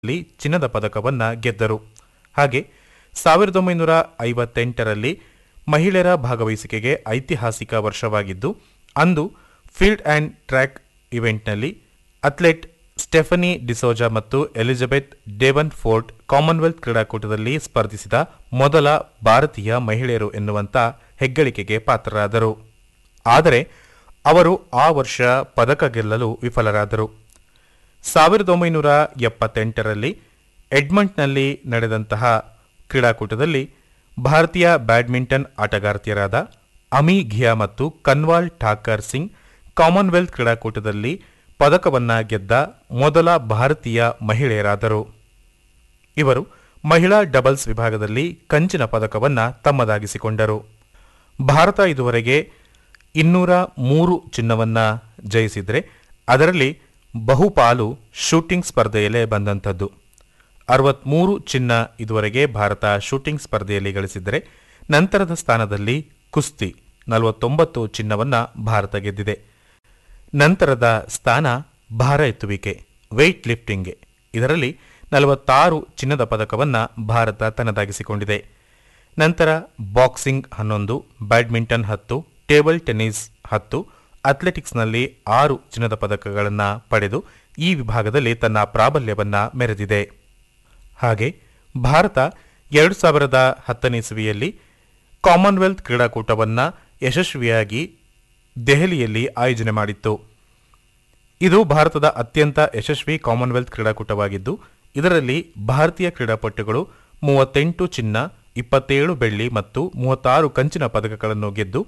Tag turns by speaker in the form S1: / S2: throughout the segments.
S1: ಲಿ ಚಿನ್ನದ ಪದಕವನ್ನ ಗೆದ್ದರು ಹಾಗೆ ಸಾವಿರದ ಒಂಬೈನೂರ ಐವತ್ತೆಂಟರಲ್ಲಿ ಮಹಿಳೆಯರ ಭಾಗವಹಿಸುವಿಕೆಗೆ ಐತಿಹಾಸಿಕ ವರ್ಷವಾಗಿದ್ದು ಅಂದು ಫೀಲ್ಡ್ ಆ್ಯಂಡ್ ಟ್ರ್ಯಾಕ್ ಇವೆಂಟ್ನಲ್ಲಿ ಅಥ್ಲೆಟ್ ಸ್ಟೆಫನಿ ಡಿಸೋಜಾ ಮತ್ತು ಎಲಿಜಬೆತ್ ಡೇವನ್ ಫೋರ್ಟ್ ಕಾಮನ್ವೆಲ್ತ್ ಕ್ರೀಡಾಕೂಟದಲ್ಲಿ ಸ್ಪರ್ಧಿಸಿದ ಮೊದಲ ಭಾರತೀಯ ಮಹಿಳೆಯರು ಎನ್ನುವಂತ ಹೆಗ್ಗಳಿಕೆಗೆ ಪಾತ್ರರಾದರು ಆದರೆ ಅವರು ಆ ವರ್ಷ ಪದಕ ಗೆಲ್ಲಲು ವಿಫಲರಾದರು ಸಾವಿರದ ಒಂಬೈನೂರ ಎಪ್ಪತ್ತೆಂಟರಲ್ಲಿ ಎಡ್ಮಂಟ್ನಲ್ಲಿ ನಡೆದಂತಹ ಕ್ರೀಡಾಕೂಟದಲ್ಲಿ ಭಾರತೀಯ ಬ್ಯಾಡ್ಮಿಂಟನ್ ಆಟಗಾರ್ತಿಯರಾದ ಅಮಿ ಘಿಯಾ ಮತ್ತು ಕನ್ವಾಲ್ ಠಾಕರ್ ಸಿಂಗ್ ಕಾಮನ್ವೆಲ್ತ್ ಕ್ರೀಡಾಕೂಟದಲ್ಲಿ ಪದಕವನ್ನ ಗೆದ್ದ ಮೊದಲ ಭಾರತೀಯ ಮಹಿಳೆಯರಾದರು ಇವರು ಮಹಿಳಾ ಡಬಲ್ಸ್ ವಿಭಾಗದಲ್ಲಿ ಕಂಚಿನ ಪದಕವನ್ನ ತಮ್ಮದಾಗಿಸಿಕೊಂಡರು ಭಾರತ ಇದುವರೆಗೆ ಇನ್ನೂರ ಮೂರು ಚಿನ್ನವನ್ನ ಜಯಿಸಿದರೆ ಅದರಲ್ಲಿ ಬಹುಪಾಲು ಶೂಟಿಂಗ್ ಸ್ಪರ್ಧೆಯಲ್ಲೇ ಬಂದಂಥದ್ದು ಅರವತ್ಮೂರು ಚಿನ್ನ ಇದುವರೆಗೆ ಭಾರತ ಶೂಟಿಂಗ್ ಸ್ಪರ್ಧೆಯಲ್ಲಿ ಗಳಿಸಿದರೆ ನಂತರದ ಸ್ಥಾನದಲ್ಲಿ ಕುಸ್ತಿ ನಲವತ್ತೊಂಬತ್ತು ಚಿನ್ನವನ್ನ ಭಾರತ ಗೆದ್ದಿದೆ ನಂತರದ ಸ್ಥಾನ ಭಾರ ಎತ್ತುವಿಕೆ ವೆಯ್ಟ್ ಲಿಫ್ಟಿಂಗ್ಗೆ ಇದರಲ್ಲಿ ನಲವತ್ತಾರು ಚಿನ್ನದ ಪದಕವನ್ನ ಭಾರತ ತನ್ನದಾಗಿಸಿಕೊಂಡಿದೆ ನಂತರ ಬಾಕ್ಸಿಂಗ್ ಹನ್ನೊಂದು ಬ್ಯಾಡ್ಮಿಂಟನ್ ಹತ್ತು ಟೇಬಲ್ ಟೆನ್ನಿಸ್ ಹತ್ತು ಅಥ್ಲೆಟಿಕ್ಸ್ನಲ್ಲಿ ಆರು ಚಿನ್ನದ ಪದಕಗಳನ್ನು ಪಡೆದು ಈ ವಿಭಾಗದಲ್ಲಿ ತನ್ನ ಪ್ರಾಬಲ್ಯವನ್ನ ಮೆರೆದಿದೆ ಹಾಗೆ ಭಾರತ ಎರಡು ಸಾವಿರದ ಹತ್ತನೇ ಇಸವಿಯಲ್ಲಿ ಕಾಮನ್ವೆಲ್ತ್ ಕ್ರೀಡಾಕೂಟವನ್ನ ಯಶಸ್ವಿಯಾಗಿ ದೆಹಲಿಯಲ್ಲಿ ಆಯೋಜನೆ ಮಾಡಿತ್ತು ಇದು ಭಾರತದ ಅತ್ಯಂತ ಯಶಸ್ವಿ ಕಾಮನ್ವೆಲ್ತ್ ಕ್ರೀಡಾಕೂಟವಾಗಿದ್ದು ಇದರಲ್ಲಿ ಭಾರತೀಯ ಕ್ರೀಡಾಪಟುಗಳು ಮೂವತ್ತೆಂಟು ಚಿನ್ನ ಇಪ್ಪತ್ತೇಳು ಬೆಳ್ಳಿ ಮತ್ತು ಮೂವತ್ತಾರು ಕಂಚಿನ ಪದಕಗಳನ್ನು ಗೆದ್ದು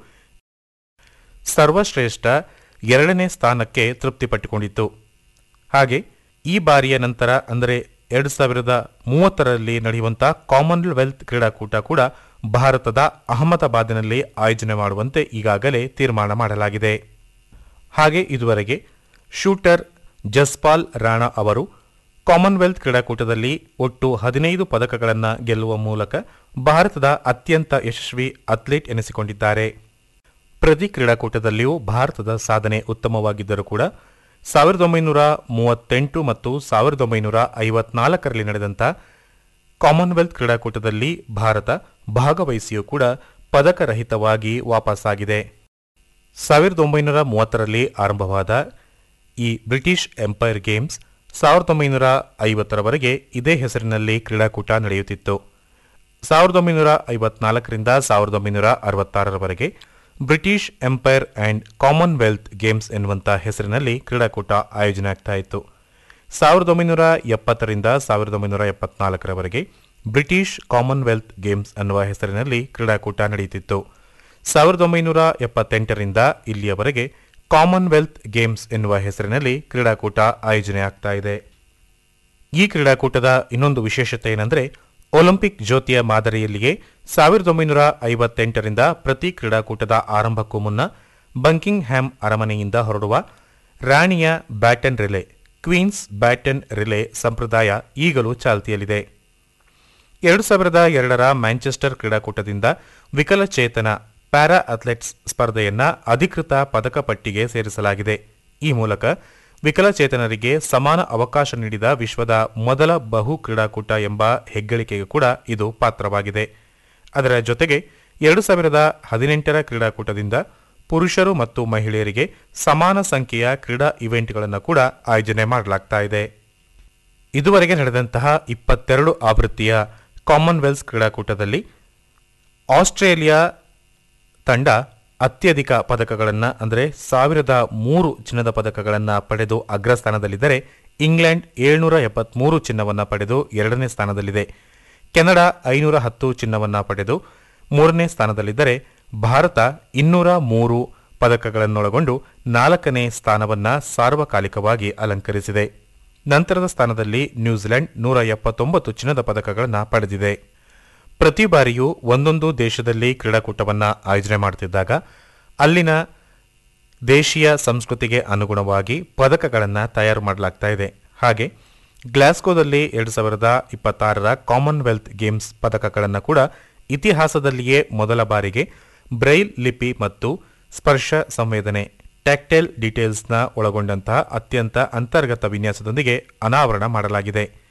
S1: ಸರ್ವಶ್ರೇಷ್ಠ ಎರಡನೇ ಸ್ಥಾನಕ್ಕೆ ತೃಪ್ತಿಪಟ್ಟುಕೊಂಡಿತ್ತು ಹಾಗೆ ಈ ಬಾರಿಯ ನಂತರ ಅಂದರೆ ಎರಡು ಸಾವಿರದ ಮೂವತ್ತರಲ್ಲಿ ನಡೆಯುವಂಥ ಕಾಮನ್ವೆಲ್ತ್ ಕ್ರೀಡಾಕೂಟ ಕೂಡ ಭಾರತದ ಅಹಮದಾಬಾದಿನಲ್ಲಿ ಆಯೋಜನೆ ಮಾಡುವಂತೆ ಈಗಾಗಲೇ ತೀರ್ಮಾನ ಮಾಡಲಾಗಿದೆ ಹಾಗೆ ಇದುವರೆಗೆ ಶೂಟರ್ ಜಸ್ಪಾಲ್ ರಾಣಾ ಅವರು ಕಾಮನ್ವೆಲ್ತ್ ಕ್ರೀಡಾಕೂಟದಲ್ಲಿ ಒಟ್ಟು ಹದಿನೈದು ಪದಕಗಳನ್ನು ಗೆಲ್ಲುವ ಮೂಲಕ ಭಾರತದ ಅತ್ಯಂತ ಯಶಸ್ವಿ ಅಥ್ಲೀಟ್ ಎನಿಸಿಕೊಂಡಿದ್ದಾರೆ ಪ್ರತಿ ಕ್ರೀಡಾಕೂಟದಲ್ಲಿಯೂ ಭಾರತದ ಸಾಧನೆ ಉತ್ತಮವಾಗಿದ್ದರೂ ಕೂಡ ಸಾವಿರದ ಒಂಬೈನೂರ ಮೂವತ್ತೆಂಟು ಮತ್ತು ಸಾವಿರದ ಒಂಬೈನೂರ ಐವತ್ನಾಲ್ಕರಲ್ಲಿ ನಡೆದಂಥ ಕಾಮನ್ವೆಲ್ತ್ ಕ್ರೀಡಾಕೂಟದಲ್ಲಿ ಭಾರತ ಭಾಗವಹಿಸಿಯೂ ಕೂಡ ಪದಕರಹಿತವಾಗಿ ವಾಪಸ್ಸಾಗಿದೆ ಸಾವಿರದ ಒಂಬೈನೂರ ಮೂವತ್ತರಲ್ಲಿ ಆರಂಭವಾದ ಈ ಬ್ರಿಟಿಷ್ ಎಂಪೈರ್ ಗೇಮ್ಸ್ ಸಾವಿರದ ಒಂಬೈನೂರ ಐವತ್ತರವರೆಗೆ ಇದೇ ಹೆಸರಿನಲ್ಲಿ ಕ್ರೀಡಾಕೂಟ ನಡೆಯುತ್ತಿತ್ತು ಸಾವಿರದ ಒಂಬೈನೂರ ಐವತ್ನಾಲ್ಕರಿಂದ ಸಾವಿರದ ಒಂಬೈನೂರ ಅರವತ್ತಾರರವರೆಗೆ British Empire and Commonwealth Games ಎನ್ನುವಂಥ ಹೆಸರಿನಲ್ಲಿ ಕ್ರೀಡಾಕೂಟ ಆಯೋಜನೆ ಆಗ್ತಾ ಇತ್ತು ಸಾವಿರದ ಒಂಬೈನೂರ ಎಪ್ಪತ್ತರಿಂದ ಸಾವಿರದ ಒಂಬೈನೂರ ಎಪ್ಪತ್ನಾಲ್ಕರವರೆಗೆ ಬ್ರಿಟಿಷ್ ಕಾಮನ್ವೆಲ್ತ್ ಗೇಮ್ಸ್ ಅನ್ನುವ ಹೆಸರಿನಲ್ಲಿ ಕ್ರೀಡಾಕೂಟ ನಡೆಯುತ್ತಿತ್ತು ಸಾವಿರದ ಒಂಬೈನೂರ ಎಪ್ಪತ್ತೆಂಟರಿಂದ ಇಲ್ಲಿಯವರೆಗೆ ಕಾಮನ್ವೆಲ್ತ್ ಗೇಮ್ಸ್ ಎನ್ನುವ ಹೆಸರಿನಲ್ಲಿ ಕ್ರೀಡಾಕೂಟ ಆಯೋಜನೆ ಆಗ್ತಾ ಇದೆ ಈ ಕ್ರೀಡಾಕೂಟದ ಇನ್ನೊಂದು ವಿಶೇಷತೆ ಏನೆಂದರೆ ಒಲಿಂಪಿಕ್ ಜ್ಯೋತಿಯ ಮಾದರಿಯಲ್ಲಿಯೇ ಸಾವಿರದ ಒಂಬೈನೂರ ಐವತ್ತೆಂಟರಿಂದ ಪ್ರತಿ ಕ್ರೀಡಾಕೂಟದ ಆರಂಭಕ್ಕೂ ಮುನ್ನ ಬಂಕಿಂಗ್ ಹ್ಯಾಮ್ ಅರಮನೆಯಿಂದ ಹೊರಡುವ ರಾಣಿಯ baton relay Queen's baton relay ಸಂಪ್ರದಾಯ ಈಗಲೂ ಚಾಲ್ತಿಯಲ್ಲಿದೆ ಎರಡು ಸಾವಿರದ ಎರಡರ ಮ್ಯಾಂಚೆಸ್ಟರ್ ಕ್ರೀಡಾಕೂಟದಿಂದ ವಿಕಲಚೇತನ ಪ್ಯಾರಾ ಅಥ್ಲೆಟ್ಸ್ ಸ್ಪರ್ಧೆಯನ್ನ ಅಧಿಕೃತ ಪದಕ ಪಟ್ಟಿಗೆ ಸೇರಿಸಲಾಗಿದೆ ಈ ಮೂಲಕ ವಿಕಲಚೇತನರಿಗೆ ಸಮಾನ ಅವಕಾಶ ನೀಡಿದ ವಿಶ್ವದ ಮೊದಲ ಬಹು ಕ್ರೀಡಾಕೂಟ ಎಂಬ ಹೆಗ್ಗಳಿಕೆಗೂ ಕೂಡ ಇದು ಪಾತ್ರವಾಗಿದೆ ಅದರ ಜೊತೆಗೆ ಎರಡು ಸಾವಿರದ ಹದಿನೆಂಟರ ಕ್ರೀಡಾಕೂಟದಿಂದ ಪುರುಷರು ಮತ್ತು ಮಹಿಳೆಯರಿಗೆ ಸಮಾನ ಸಂಖ್ಯೆಯ ಕ್ರೀಡಾ ಇವೆಂಟ್ಗಳನ್ನು ಕೂಡ ಆಯೋಜನೆ ಮಾಡಲಾಗ್ತಾ ಇದೆ ಇದುವರೆಗೆ ನಡೆದಂತಹ ಇಪ್ಪತ್ತೆರಡು ಆವೃತ್ತಿಯ ಕಾಮನ್ವೆಲ್ತ್ ಕ್ರೀಡಾಕೂಟದಲ್ಲಿ ಆಸ್ಟ್ರೇಲಿಯಾ ತಂಡ ಅತ್ಯಧಿಕ ಪದಕಗಳನ್ನು ಅಂದರೆ ಸಾವಿರದ ಮೂರು ಚಿನ್ನದ ಪದಕಗಳನ್ನು ಪಡೆದು ಅಗ್ರಸ್ಥಾನದಲ್ಲಿದ್ದರೆ ಇಂಗ್ಲೆಂಡ್ ಏಳ್ನೂರ ಎಪ್ಪತ್ಮೂರು ಚಿನ್ನವನ್ನು ಪಡೆದು ಎರಡನೇ ಸ್ಥಾನದಲ್ಲಿದೆ ಕೆನಡಾ ಐನೂರ ಹತ್ತು ಚಿನ್ನವನ್ನು ಪಡೆದು ಮೂರನೇ ಸ್ಥಾನದಲ್ಲಿದ್ದರೆ ಭಾರತ ಇನ್ನೂರ ಮೂರು ಪದಕಗಳನ್ನೊಳಗೊಂಡು ನಾಲ್ಕನೇ ಸ್ಥಾನವನ್ನು ಸಾರ್ವಕಾಲಿಕವಾಗಿ ಅಲಂಕರಿಸಿದೆ ನಂತರದ ಸ್ಥಾನದಲ್ಲಿ ನ್ಯೂಜಿಲೆಂಡ್ ನೂರ ಎಪ್ಪತ್ತೊಂಬತ್ತು ಚಿನ್ನದ ಪದಕಗಳನ್ನು ಪಡೆದಿದೆ ಪ್ರತಿ ಬಾರಿಯೂ ಒಂದೊಂದು ದೇಶದಲ್ಲಿ ಕ್ರೀಡಾಕೂಟವನ್ನು ಆಯೋಜನೆ ಮಾಡುತ್ತಿದ್ದಾಗ ಅಲ್ಲಿನ ದೇಶೀಯ ಸಂಸ್ಕೃತಿಗೆ ಅನುಗುಣವಾಗಿ ಪದಕಗಳನ್ನು ತಯಾರು ಮಾಡಲಾಗ್ತಾ ಇದೆ ಹಾಗೆ ಗ್ಲಾಸ್ಗೋದಲ್ಲಿ ಎರಡು ಸಾವಿರದ ಇಪ್ಪತ್ತಾರರ ಕಾಮನ್ವೆಲ್ತ್ ಗೇಮ್ಸ್ ಪದಕಗಳನ್ನು ಕೂಡ ಇತಿಹಾಸದಲ್ಲಿಯೇ ಮೊದಲ ಬಾರಿಗೆ ಬ್ರೈಲ್ ಲಿಪಿ ಮತ್ತು ಸ್ಪರ್ಶ ಸಂವೇದನೆ ಟ್ಯಾಕ್ಟೈಲ್ ಡೀಟೇಲ್ಸ್ನ ಒಳಗೊಂಡಂತಹ ಅತ್ಯಂತ ಅಂತರ್ಗತ ವಿನ್ಯಾಸದೊಂದಿಗೆ ಅನಾವರಣ ಮಾಡಲಾಗಿದೆ